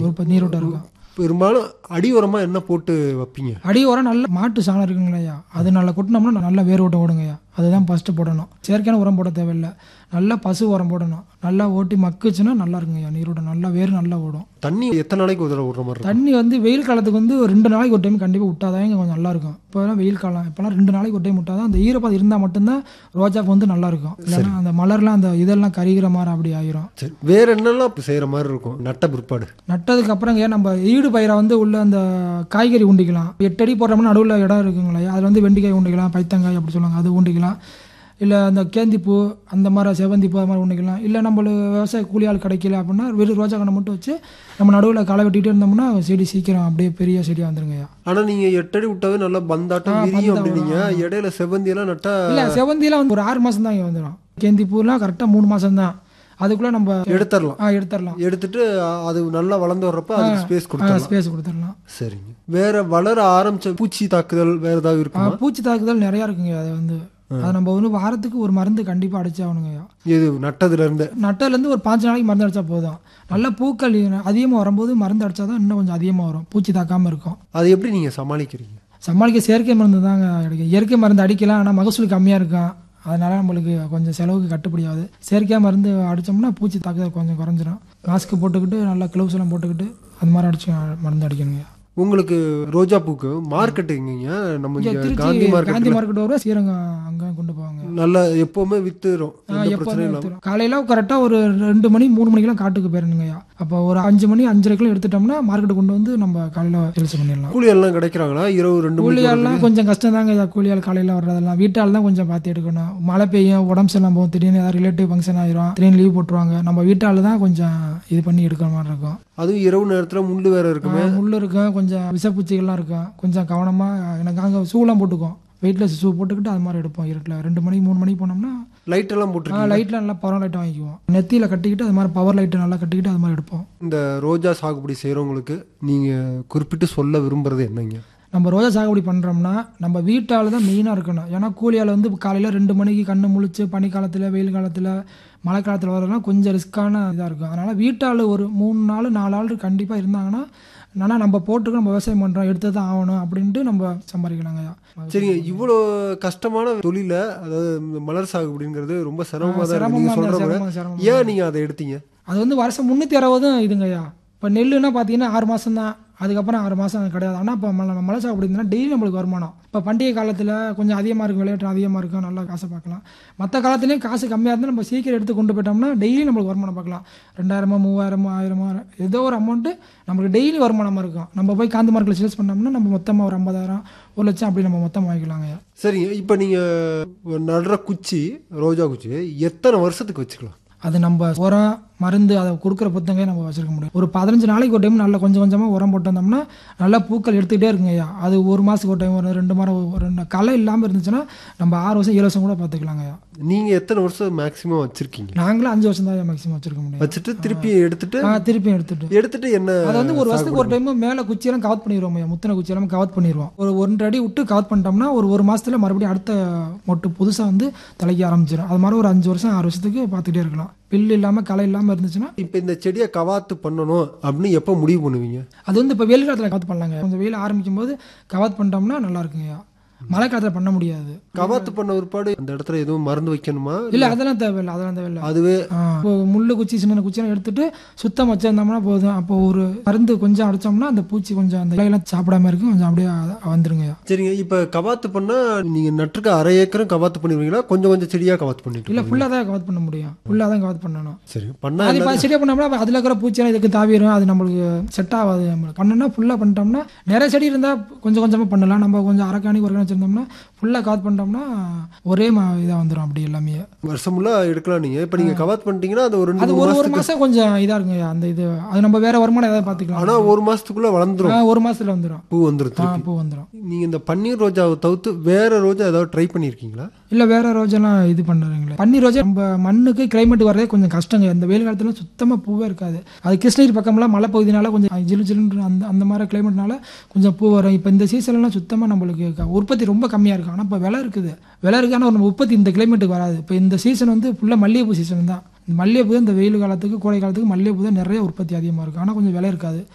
உற்பத்தி நீரோட்டம் இருக்கும் பெரும்பாலும் அடி உரமா என்ன போட்டு வைப்பீங்க அடி உரம் நல்ல மாட்டு சாணம் இருக்குங்களையா அது நல்லா கொட்டினோம்னா நல்லா வேர் ஓட்ட ஓடுங்கய்யா அதுதான் ஃபஸ்ட்டு போடணும் செயற்கையான உரம் போட தேவையில்லை நல்லா பசு உரம் போடணும் நல்லா ஓட்டி மக்குச்சுன்னா நல்லா இருக்குங்கய்யா நீரோட்டம் நல்லா வேர் நல்லா ஓடும் தண்ணி எத்தனை நாளைக்கு ஒரு தடவை விடுற மாதிரி இருக்கும் தண்ணி வந்து வெயில் காலத்துக்கு வந்து ஒரு ரெண்டு நாளைக்கு ஒரு டைம் கண்டிப்பாக விட்டாதான் இங்கே கொஞ்சம் நல்லா இருக்கும் இப்போலாம் வெயில் காலம் இப்போலாம் ரெண்டு நாளைக்கு ஒரு டைம் விட்டாதான் அந்த ஈரப்பதம் இருந்தால் மட்டும்தான் ரோஜாக்கு வந்து நல்லா இருக்கும் இல்லைன்னா அந்த மலர்லாம் அந்த இதெல்லாம் கரிகிற மாதிரி அப்படி ஆயிரும் சரி வேற என்னெல்லாம் செய்யற மாதிரி இருக்கும் நட்ட பிற்பாடு நட்டதுக்கு அப்புறங்க நம்ம ஈடு பயிரை வந்து உள்ள அந்த காய்கறி உண்டிக்கலாம் எட்டு அடி போடுறோம்னா நடுவில் இடம் இருக்குங்களே அதில் வந்து வெண்டிக்காய் உண்டிக்கலாம் பைத்தங்காய் அப்படி சொல்லுவாங்க அது உண்டிக்கலாம் இல்லை அந்த கேந்திப்பூ அந்த மாதிரி செவந்திப்பூ அது மாதிரி உண்டிக்கலாம் இல்லை நம்மளுக்கு விவசாய கூலி ஆள் கிடைக்கல அப்படின்னா வெறும் ரோஜா கண்ணை மட்டும் வச்சு நம்ம நடுவில் களை வெட்டிட்டு இருந்தோம்னா செடி சீக்கிரம் அப்படியே பெரிய செடியாக வந்துருங்கய்யா ஆனா நீங்க எட்டடி விட்டாவே நல்லா பந்தாட்டம் விரியும் அப்படின்னீங்க இடையில செவ்வந்தி எல்லாம் நட்டா இல்லை செவந்திலாம் வந்து ஒரு ஆறு மாதம் தான் இங்கே வந்துடும் கேந்திப்பூலாம் கரெக்டாக மூணு மாதம் தான் அதுக்குள்ளே நம்ம எடுத்துடலாம் ஆ எடுத்துடலாம் எடுத்துட்டு அ- அது நல்லா வளர்ந்து வர்றப்ப அதுக்கு ஸ்பேஸ் கொடுத்துடலாம் ஸ்பேஸ் கொடுத்துடலாம் சரிங்க வேற வளர ஆரம்பிச்ச பூச்சி தாக்குதல் வேற ஏதாவது ஆ, இருக்குமா பூச்சி தாக்குதல் நிறையா இருக்குங்க அது வந்து அது நம்ம வந்து வாரத்துக்கு ஒரு மருந்து கண்டிப்பாக அடிச்சாகணுங்கய்யா இது நட்டதுல இருந்து நட்டதுலேருந்து ஒரு பாஞ்சு நாளைக்கு மருந்து அடித்தா போதும் நல்ல பூக்கள் அதிகமாக வரும்போது மருந்து அடித்தா தான் இன்னும் கொஞ்சம் அதிகமாக வரும் பூச்சி தாக்காமல் இருக்கும் அது எப்படி நீங்க சமாளிக்கிறீங்க சமாளிக்க செயற்கை மருந்து தாங்க கிடைக்கும் இயற்கை மருந்து அடிக்கலாம் ஆனால் மகசூல் கம்மியாக இருக்கும் அதனால நம்மளுக்கு கொஞ்சம் செலவுக்கு கட்டுப்படியாகுது செயற்கையாக மருந்து அடித்தோம்னா பூச்சி தாக்குதல் கொஞ்சம் குறைஞ்சிரும் மாஸ்க்கு போட்டுக்கிட்டு நல்லா க்ளவுஸ் எல்லாம் போட்டுக்கிட்டு அது மாதிரி அடிச்சு மருந்து அடிக்கணுங்க உங்களுக்கு ரோஜா பூக்கு மார்க்கெட் எங்கங்க நம்ம இங்கே இங்க திருச்சி காந்தி மார்க்கெட் காந்தி மார்க்கெட் வரும் ஸ்ரீரங்கம் அங்கே கொண்டு போவாங்க நல்லா எப்பவுமே வித்துரும் எந்த எப்போதுமே பிரச்சனையும் இல்லாம எடுத்துரும். காலையில கரெக்டாக ஒரு ரெண்டு மணி மூணு மணிக்கெல்லாம் காட்டுக்கு போயிருந்துங்கய்யா அப்போ ஒரு அஞ்சு மணி அஞ்சரைக்கெல்லாம் எடுத்துட்டோம்னா மார்க்கெட்டு கொண்டு வந்து நம்ம காலையில் சேல்ஸ் பண்ணிடலாம் கூலி எல்லாம் கிடைக்கிறாங்களா இரவு ரெண்டு மணிக்கு கூலியாள்லாம் கொஞ்சம் கஷ்டம் தாங்க ஐயா கூலியால் காலையில் வர்றதெல்லாம் வீட்டால் தான் கொஞ்சம் பார்த்து எடுக்கணும் மழை பெய்யும் உடம்பு சரியில்லாம போகும் திடீர்னு ஏதாவது ரிலேட்டிவ் ஃபங்க்ஷன் ஆயிரும் திடீர்னு லீவ் போட்டுருவாங்க நம்ம வீட்டால் தான் கொஞ்சம் இது பண்ணி எடுக்கிற மாதிரி இருக்கும் அதுவும் இரவு நேரத்துல முள்ளு வேற இருக்குமே ஆஹ் முள்ளு இருக்கும் கொஞ்சம் விஷப்பூச்சிகள்லாம் இருக்கும் கொஞ்சம் கவனமாக எனக்கு அங்கே ஷூலாம் போட்டுக்குவோம் வெயிட்லெஸ் ஷூ போட்டுக்கிட்டு அது மாதிரி எடுப்போம் இருட்டில் ரெண்டு மணிக்கு மூணு மணிக்கு போனோம்னா லைட் எல்லாம் போட்டிருக்கீங்க லைட்டில் நல்லா பவர் லைட் வாங்கிக்குவோம் நெத்தியில் கட்டிக்கிட்டு அது மாதிரி பவர் லைட்டு நல்லா கட்டிக்கிட்டு அது மாதிரி எடுப்போம் இந்த ரோஜா சாகுபடி செய்றவங்களுக்கு நீங்க குறிப்பிட்டு சொல்ல விரும்புறது என்னங்க நம்ம ரோஜா சாகுபடி பண்ணுறோம்னா நம்ம வீட்டால் தான் மெயினாக இருக்கணும் ஏன்னா கூலியால் வந்து காலையில் ரெண்டு மணிக்கு கண்ணு முழிச்சு பனிக்காலத்தில் வெயில் காலத்தில் மழை காலத்தில் வரலாம் கொஞ்சம் ரிஸ்க்கான இதாக இருக்கும் அதனால் வீட்டால் ஒரு மூணு நாள் நாலு ஆள் கண்டிப்பாக இருந்தாங்கன்னா ஆனால் நம்ம போட்டுக்கு நம்ம விவசாயம் பண்ணுறோம் எடுத்து தான் ஆகணும் அப்படின்ட்டு நம்ம சம்பாதிக்கலாங்கய்யா சரிங்க இவ்வளோ கஷ்டமான தொழில அதாவது இந்த மலர் சாகுபடிங்கிறது ரொம்ப சிரமமா தான் இருக்கு நீங்க சிரமமாக சொல்ற சிரமமாக மாதிரி. சிரமம் ஏன் நீங்க அதை எடுத்தீங்க அது வந்து வருஷம் முந்நூற்றி அறுபதும் இதுங்கய்யா இப்போ நெல்லுன்னா பார்த்தீங்கன்னா ஆறு மாதம் தான் அதுக்கப்புறம் ஆறு மாதம் கிடையாது ஆனால் இப்போ மலை மலை சாகுபடி இருந்தால் டெய்லி நம்மளுக்கு வருமானம் இப்போ பண்டிகை காலத்தில் கொஞ்சம் அதிகமாக இருக்கும் விளையாட்டு அதிகமாக இருக்கும் நல்லா காசை பார்க்கலாம் மற்ற காலத்துலேயும் காசு கம்மியாக இருந்தால் நம்ம சீக்கிரம் எடுத்து கொண்டு போயிட்டோம்னா டெய்லி நம்மளுக்கு வருமானம் பார்க்கலாம் ரெண்டாயிரமோ மூவாயிரமோ ஆயிரமோ ஏதோ ஒரு அமௌண்ட்டு நம்மளுக்கு டெய்லி வருமானமாக இருக்கும் நம்ம போய் காந்தி மார்க்கெட்டில் சேல்ஸ் பண்ணோம்னா நம்ம மொத்தமாக ஒரு ஐம்பதாயிரம் ஒரு லட்சம் அப்படி நம்ம மொத்தமாக வாங்கிக்கலாங்க சரிங்க இப்போ நீங்க நடுற குச்சி ரோஜா குச்சி எத்தனை வருஷத்துக்கு வச்சுக்கலாம் அது நம்ம உரம் மருந்து அதை கொடுக்குற புத்தங்க நம்ம வச்சிருக்க முடியும் ஒரு பதினஞ்சு நாளைக்கு ஒரு டைம் நல்லா கொஞ்சம் கொஞ்சமாக உரம் போட்டு வந்தோம்னா நல்லா பூக்கள் எடுத்துக்கிட்டே இருக்குங்க ஐயா அது ஒரு மாதத்துக்கு ஒரு டைம் ஒரு ரெண்டு மாதம் ஒரு ரெண்டு களை இல்லாமல் இருந்துச்சுன்னா நம்ம ஆறு வருஷம் ஏழு வருஷம் கூட பார்த்துக்கலாங்க ஐயா நீங்க எத்தனை வருஷம் மேக்ஸிமம் வச்சிருக்கீங்க நாங்களும் அஞ்சு வருஷம் தான் மேக்ஸிமம் வச்சிருக்க முடியும் வச்சுட்டு திருப்பி எடுத்துட்டு ஆ திருப்பியும் எடுத்துட்டு எடுத்துட்டு என்ன அதை வந்து ஒரு வருஷத்துக்கு ஒரு டைம் மேலே குச்சியெல்லாம் கவர் பண்ணிடுவோம் ஐயா முத்தின குச்சியெல்லாம் கவர் பண்ணிடுவோம் ஒரு ஒன்றரை அடி விட்டு கவர் பண்ணிட்டோம்னா ஒரு ஒரு மாசத்துல மறுபடியும் அடுத்த மொட்டு புதுசாக வந்து தலைக்க ஆரம்பிச்சிடும் அது மாதிரி ஒரு அஞ்சு வருஷம் ஆறு வருஷத்துக்கு பார்த்துட்டே இருக்கலாம் பில்லு இல்லாமல் களை இல்லாமல் இருந்துச்சுன்னா இப்போ இந்த செடியை கவாத்து பண்ணணும் அப்படின்னு எப்போ முடிவு பண்ணுவீங்க அது வந்து இப்போ வெயில் காலத்தில் கவாத் பண்ணலாங்க கொஞ்சம் வெயில் ஆரம்பிக்கும் போது கவாத் பண்ணிட்டோம்னா நல்லா இருக்குங்கய்யா மழை காலத்தில் பண்ண முடியாது கவாத்து பண்ண ஒருபாடு அந்த இடத்துல எதுவும் மருந்து வைக்கணுமா இல்லை அதெல்லாம் தேவையில்லை அதெல்லாம் தேவையில்லை அதுவே ஆ, இப்போ முள்ளு குச்சி சின்ன குச்சியெல்லாம் எடுத்துட்டு சுத்தம் வச்சிருந்தோம்னா போதும் அப்போ ஒரு மருந்து கொஞ்சம் அடிச்சோம்னா அந்த பூச்சி கொஞ்சம் அந்த இலையெல்லாம் சாப்பிடாம இருக்கும் கொஞ்சம் அப்படியே வந்துருங்கய்யா சரிங்க இப்போ கவாத்து பண்ணா நீங்க நட்டுருக்க அரை ஏக்கரும் கவாத்து பண்ணிடுவீங்களா கொஞ்சம் கொஞ்சம் செடியா கவாத்து பண்ணிட்டு இல்லை ஃபுல்லாக தான் கவாத் பண்ண முடியும் ஃபுல்லாக தான் கவாத் பண்ணணும் சரி பண்ணா அது இப்போ செடியாக பண்ணோம்னா அப்ப அதில் இருக்கிற பூச்சியெல்லாம் இதுக்கு தாவிரும் அது நம்மளுக்கு செட் ஆகாது நம்மளுக்கு பண்ணோம்னா ஃபுல்லாக பண்ணிட்டோம்னா நிறைய செடி இருந்தால் கொஞ்சம் கொஞ்சமாக பண்ணலாம் நம்ம கொஞ்சம் அரைக்காணி ஒரு கணக்கு வச்சிருந்தோம்னா ஃபுல்லாக கவாத் பண்ணிட்டோம்னா ஒரே இதாக வந்துடும் அப்படி எல்லாமே வருஷம் ஃபுல்லா எடுக்கலாம் நீங்க இப்போ நீங்க கவாத்து பண்ணிட்டீங்கன்னா அது ஒரு ரெண்டு அது மூணு ஒரு ஒரு மாசத்துக்கு மாதம் கொஞ்சம் இதாக இருக்குங்க அந்த இது அது நம்ம வேற வருமானம் ஏதாவது பார்த்துக்கலாம் ஆனா ஒரு மாசத்துக்குள்ள வளர்ந்துரும் ஆ, ஒரு மாசத்துல வந்துடும் பூ வந்துரும் ஆ திருப்பி பூ வந்துடும் நீங்க இந்த பன்னீர் ரோஜாவை தவிர்த்து வேற ரோஜா ஏதாவது ட்ரை பண்ணியிருக்கீங்களா இல்லை வேற ரோஜெல்லாம் இது பண்ணுறீங்களே பன்னீர் ரோஜா நம்ம மண்ணுக்கு கிளைமேட் வரதே கொஞ்சம் கஷ்டங்க இந்த வெயில் காலத்துல சுத்தமாக பூவே இருக்காது அது கிருஷ்ணகிரி பக்கம்லாம் மழை பகுதினால கொஞ்சம் ஜிலு ஜிலுன்னு அந்த அந்த மாதிரி கிளைமேட்னால கொஞ்சம் பூ வரும் இப்போ இந்த சீசன்லாம் சுத்தமாக நம்மளுக்கு க- உற்பத்தி ரொம்ப கம்மியாக இருக்கும் ஆனால் இப்போ விலை இருக்குது விலை இருக்கு ஆனால் நம்ம உற்பத்தி இந்த கிளைமேட்டுக்கு வராது இப்போ இந்த சீசன் வந்து ஃபுல்லாக மல்லிகைப்பூ சீசன் தான் இந்த மல்லிகைப்பூ தான் இந்த வெயில் காலத்துக்கு கோடை காலத்துக்கு மல்லிகைப்பூ தான் நிறைய உற்பத்தி அதிகமாக இருக்கும் ஆனால் கொஞ்சம் விலை இருக்காது